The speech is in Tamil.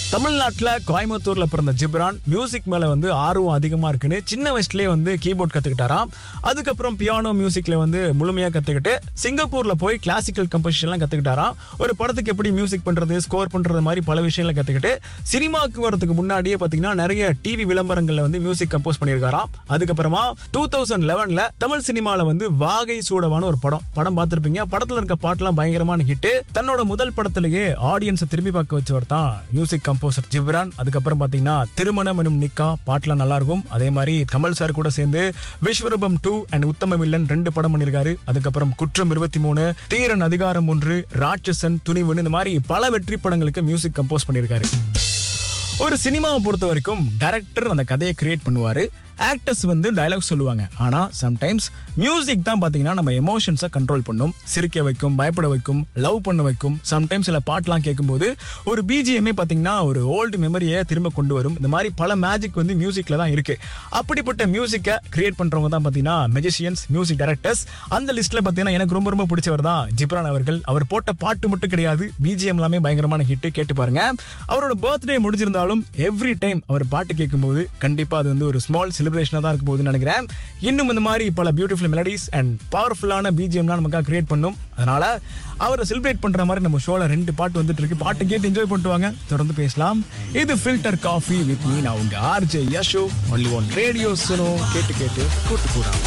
தமிழ்நாட்டுல கோயம்புத்தூர்ல பிறந்த ஜிப்ரான் மியூசிக் மேல வந்து ஆர்வம் அதிகமா இருக்குன்னு சின்ன வயசுலயே வந்து கீபோர்ட் கத்துக்கிட்டாராம் அதுக்கப்புறம் பியானோ மியூசிக்ல வந்து முழுமையா கத்துக்கிட்டு சிங்கப்பூர்ல போய் கிளாசிக்கல் கம்போசிஷன்லாம் கத்துக்கிட்டாராம் ஒரு படத்துக்கு எப்படி மியூசிக் பண்றது ஸ்கோர் பண்றது மாதிரி பல விஷயங்களை கத்துக்கிட்டு சினிமாக்கு வரதுக்கு முன்னாடியே பாத்தீங்கன்னா நிறைய டிவி விளம்பரங்கள்ல வந்து மியூசிக் கம்போஸ் பண்ணியிருக்காராம் அதுக்கப்புறமா டூ தௌசண்ட் லெவன்ல தமிழ் சினிமால வந்து வாகை சூடவான ஒரு படம் படம் பார்த்திருப்பீங்க படத்துல இருக்க பாட்டுலாம் பயங்கரமான ஹிட் தன்னோட முதல் படத்திலேயே ஆடியன்ஸை திரும்பி பார்க்க வச்சவர் தான் மியூசிக் கம்போசர் ஜிப்ரான் அதுக்கப்புறம் பாத்தீங்கன்னா திருமணம் எனும் நிக்கா பாட்டுலாம் நல்லா இருக்கும் அதே மாதிரி கமல் சார் கூட சேர்ந்து விஸ்வரூபம் டூ அண்ட் உத்தம வில்லன் ரெண்டு படம் பண்ணியிருக்காரு அதுக்கப்புறம் குற்றம் இருபத்தி மூணு தீரன் அதிகாரம் ஒன்று ராட்சசன் துணிவுன்னு இந்த மாதிரி பல வெற்றி படங்களுக்கு மியூசிக் கம்போஸ் பண்ணியிருக்காரு ஒரு சினிமாவை பொறுத்த வரைக்கும் டைரக்டர் அந்த கதையை கிரியேட் பண்ணுவாரு ஆக்டர்ஸ் வந்து டயலாக் சொல்லுவாங்க ஆனா சம்டைம்ஸ் மியூசிக் தான் பாத்தீங்கன்னா நம்ம எமோஷன்ஸை கண்ட்ரோல் பண்ணும் சிரிக்க வைக்கும் பயப்பட வைக்கும் லவ் பண்ண வைக்கும் சம்டைம்ஸ் சில பாட்டெலாம் கேட்கும்போது ஒரு பிஜிஎம்ஏ பாத்தீங்கன்னா ஒரு ஓல்டு மெமரியை திரும்ப கொண்டு வரும் இந்த மாதிரி பல மேஜிக் வந்து மியூசிக்ல தான் இருக்கு அப்படிப்பட்ட மியூசிக்கை கிரியேட் பண்றவங்க தான் பாத்தீங்கன்னா மெஜிஷியன்ஸ் மியூசிக் டைரக்டர்ஸ் அந்த லிஸ்ட்ல பாத்தீங்கன்னா எனக்கு ரொம்ப ரொம்ப பிடிச்சவர் தான் ஜிப்ரான் அவர்கள் அவர் போட்ட பாட்டு மட்டும் கிடையாது பிஜிஎம் எல்லாமே பயங்கரமான ஹிட் கேட்டு பாருங்க அவரோட பர்த்டே முடிஞ்சிருந்தாலும் எவ்ரி டைம் அவர் பாட்டு கேட்கும்போது கண்டிப்பா அது வந்து ஒரு ஸ்மால் செலிப்ரேஷனா தான் இருக்கும் போதுன்னு நினைக்கிறேன் இன்னும் இந்த மாதிரி பல பியூட்டிஃபுல் மெலடிஸ் அண்ட் பவர்ஃபுல்லான பிஜிஎம்லாம் நமக்காக கிரியேட் பண்ணும் அதனால அவரை செலிப்ரேட் பண்ற மாதிரி நம்ம ஷோல ரெண்டு பாட்டு வந்துட்டு இருக்கு பாட்டு கேட்டு என்ஜாய் பண்ணிட்டு வாங்க தொடர்ந்து பேசலாம் இது ஃபில்டர் காஃபி வித் மீ நான் உங்க RJ Yasho only one radio Suno கேட்டு கேட்டு கூட்டு கூடாது